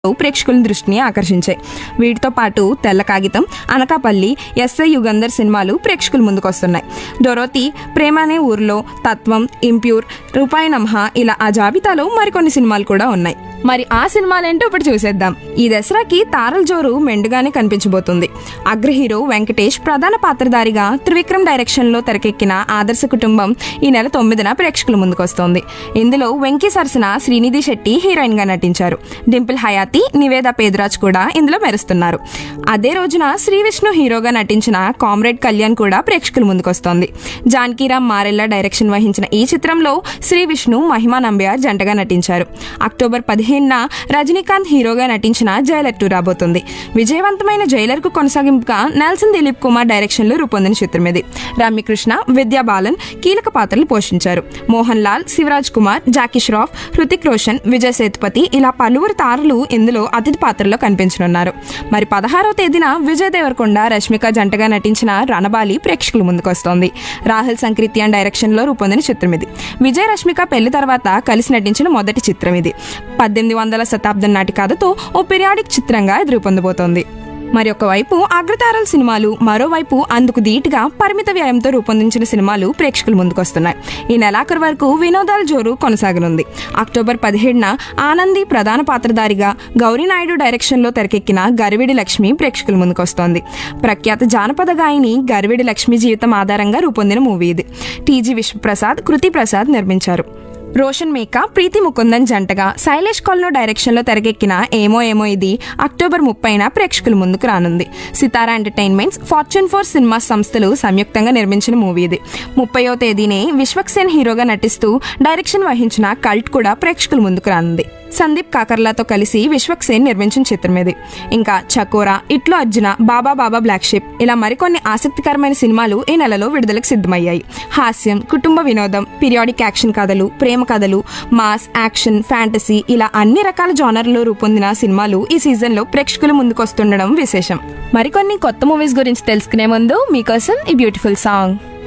ప్రేక్షకుల దృష్టిని ఆకర్షించాయి వీటితో పాటు తెల్ల కాగితం అనకాపల్లి ఎస్ఐ యుగంధర్ సినిమాలు ప్రేక్షకుల ముందుకొస్తున్నాయి డొరోతి ప్రేమ అనే ఊర్లో తత్వం ఇంప్యూర్ రూపాయి నమః ఇలా ఆ జాబితాలో మరికొన్ని సినిమాలు కూడా ఉన్నాయి మరి ఆ సినిమాలేంటో ఇప్పుడు చూసేద్దాం ఈ దసరాకి తారల జోరు మెండుగానే కనిపించబోతుంది అగ్ర హీరో వెంకటేష్ ప్రధాన పాత్రధారిగా త్రివిక్రమ్ డైరెక్షన్ లో తెరకెక్కిన ఆదర్శ కుటుంబం ఈ నెల తొమ్మిదిన ప్రేక్షకుల ముందుకొస్తోంది ఇందులో వెంకీ సరసన శ్రీనిధి శెట్టి హీరోయిన్ గా నటించారు డింపిల్ హయాతి నివేద పేదరాజ్ కూడా ఇందులో మెరుస్తున్నారు అదే రోజున శ్రీ విష్ణు హీరోగా నటించిన కామ్రేడ్ కళ్యాణ్ కూడా ప్రేక్షకుల ముందుకొస్తోంది జానకీరామ్ మారెల్లా డైరెక్షన్ వహించిన ఈ చిత్రంలో శ్రీ విష్ణు మహిమా నంబియార్ జంటగా నటించారు అక్టోబర్ పదిహేనున రజనీకాంత్ హీరోగా నటించిన జైలర్ టూ రాబోతుంది విజయవంతమైన జైలర్ కు కొనసాగింపుగా నెల్సన్ దిలీప్ కుమార్ డైరెక్షన్ లో రూపొందిన చిత్రం ఇది రమ్యకృష్ణ విద్యా బాలన్ కీలక పాత్రలు పోషించారు మోహన్ లాల్ శివరాజ్ కుమార్ జాకీ ష్రాఫ్ హృతిక్ రోషన్ విజయ్ సేతుపతి ఇలా పలువురు తారలు ఇందులో అతిథి పాత్రల్లో కనిపించనున్నారు మరి పదహారవ తేదీన విజయ్ దేవరకొండ రష్మిక జంటగా నటించిన రణబాలి ప్రేక్షకుల ముందుకొస్తోంది రాహుల్ సంక్రిత్యాన్ డైరెక్షన్ లో రూపొందిన చిత్రం ఇది విజయ్ రష్మిక పెళ్లి తర్వాత కలిసి నటించిన మొదటి చిత్రం ఇది పద్దెనిమిది వందల శతాబ్దం నాటి కథతో ఓ పిరియాడిక్ చిత్రంగా ఇది రూపొందబోతోంది మరి ఒకవైపు అగ్రతారల సినిమాలు మరోవైపు అందుకు ధీటుగా పరిమిత వ్యయంతో రూపొందించిన సినిమాలు ప్రేక్షకుల ముందుకొస్తున్నాయి ఈ నెలాఖరు వరకు వినోదాల జోరు కొనసాగనుంది అక్టోబర్ పదిహేడున ఆనంది ప్రధాన పాత్రధారిగా గౌరీనాయుడు డైరెక్షన్లో తెరకెక్కిన గరివిడి లక్ష్మి ప్రేక్షకుల ముందుకొస్తోంది ప్రఖ్యాత జానపద గాయని గరివిడి లక్ష్మి జీవితం ఆధారంగా రూపొందిన మూవీ ఇది టీజీ విశ్వప్రసాద్ కృతి ప్రసాద్ నిర్మించారు రోషన్ మేకా ప్రీతి ముకుందన్ జంటగా శైలేష్ కొల్లో డైరెక్షన్ లో తెరకెక్కిన ఏమో ఏమో ఇది అక్టోబర్ ముప్పైన ప్రేక్షకుల ముందుకు రానుంది Sithara entertainments fortune four cinema సంస్థలు సంయుక్తంగా నిర్మించిన మూవీ ఇది ముప్పయో తేదీనే విశ్వక్సేన్ హీరోగా నటిస్తూ డైరెక్షన్ వహించిన కల్ట్ కూడా ప్రేక్షకుల ముందుకు రానుంది సందీప్ కాకర్లాతో కలిసి విశ్వక్సేన్ నిర్మించిన చిత్రం ఇది ఇంకా చకోరా ఇట్లో అర్జున బాబా బాబా బ్లాక్ షిప్ ఇలా మరికొన్ని ఆసక్తికరమైన సినిమాలు ఈ నెలలో విడుదలకు సిద్ధమయ్యాయి హాస్యం కుటుంబ వినోదం పీరియాడిక్ యాక్షన్ కథలు ప్రేమ కథలు మాస్ యాక్షన్ ఫ్యాంటసీ ఇలా అన్ని రకాల జానర్లో రూపొందిన సినిమాలు ఈ సీజన్లో ప్రేక్షకుల ముందుకొస్తుండడం విశేషం మరికొన్ని కొత్త మూవీస్ గురించి తెలుసుకునే ముందు మీకోసం ఈ బ్యూటిఫుల్ సాంగ్